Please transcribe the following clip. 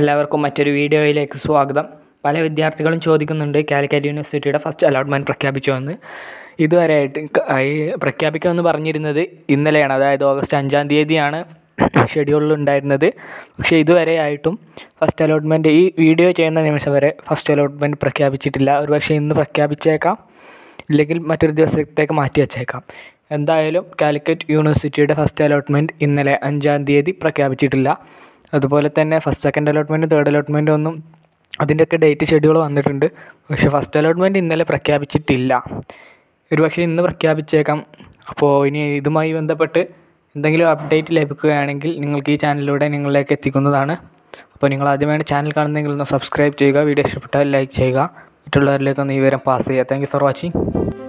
എല്ലാവർക്കും മറ്റൊരു വീഡിയോയിലേക്ക് സ്വാഗതം പല വിദ്യാർത്ഥികളും ചോദിക്കുന്നുണ്ട് കാലിക്കറ്റ് യൂണിവേഴ്സിറ്റിയുടെ ഫസ്റ്റ് അലോട്ട്മെൻറ്റ് പ്രഖ്യാപിച്ചോ എന്ന് ഇതുവരെയായിട്ട് ക- ഈ പ്രഖ്യാപിക്കുമെന്ന് പറഞ്ഞിരുന്നത് ഇന്നലെയാണ് അതായത് ഓഗസ്റ്റ് അഞ്ചാം തീയതിയാണ് ഷെഡ്യൂളിൽ ഉണ്ടായിരുന്നത് പക്ഷേ ഇതുവരെയായിട്ടും ഫസ്റ്റ് അലോട്ട്മെൻറ്റ് ഈ വീഡിയോ ചെയ്യുന്ന നിമിഷം വരെ ഫസ്റ്റ് അലോട്ട്മെൻറ്റ് പ്രഖ്യാപിച്ചിട്ടില്ല ഒരുപക്ഷെ ഇന്ന് പ്രഖ്യാപിച്ചേക്കാം ഇല്ലെങ്കിൽ മറ്റൊരു ദിവസത്തേക്ക് മാറ്റി വച്ചേക്കാം എന്തായാലും കാലിക്കറ്റ് യൂണിവേഴ്സിറ്റിയുടെ ഫസ്റ്റ് അലോട്ട്മെൻറ്റ് ഇന്നലെ അഞ്ചാം തീയതി പ്രഖ്യാപിച്ചിട്ടില്ല അതുപോലെ തന്നെ ഫസ്റ്റ് സെക്കൻഡ് അലോട്ട്മെൻറ്റും തേർഡ് അലോട്ട്മെൻറ്റും ഒന്നും അതിൻ്റെയൊക്കെ ഡേറ്റ് ഷെഡ്യൂൾ വന്നിട്ടുണ്ട് പക്ഷേ ഫസ്റ്റ് അലോട്ട്മെൻറ്റ് ഇന്നലെ പ്രഖ്യാപിച്ചിട്ടില്ല ഒരുപക്ഷെ ഇന്ന് പ്രഖ്യാപിച്ചേക്കാം അപ്പോൾ ഇനി ഇതുമായി ബന്ധപ്പെട്ട് എന്തെങ്കിലും അപ്ഡേറ്റ് ലഭിക്കുകയാണെങ്കിൽ നിങ്ങൾക്ക് ഈ ചാനലിലൂടെ നിങ്ങളിലേക്ക് എത്തിക്കുന്നതാണ് അപ്പോൾ നിങ്ങൾ ആദ്യമായിട്ട് ചാനൽ കാണുന്നെങ്കിൽ ഒന്ന് സബ്സ്ക്രൈബ് ചെയ്യുക വീഡിയോ ഇഷ്ടപ്പെട്ടാൽ ലൈക്ക് ചെയ്യുക മറ്റുള്ളവരിലേക്ക് ഒന്ന് ഈ വിവരം പാസ് ചെയ്യുക താങ്ക് യു ഫോർ വാച്ചിങ്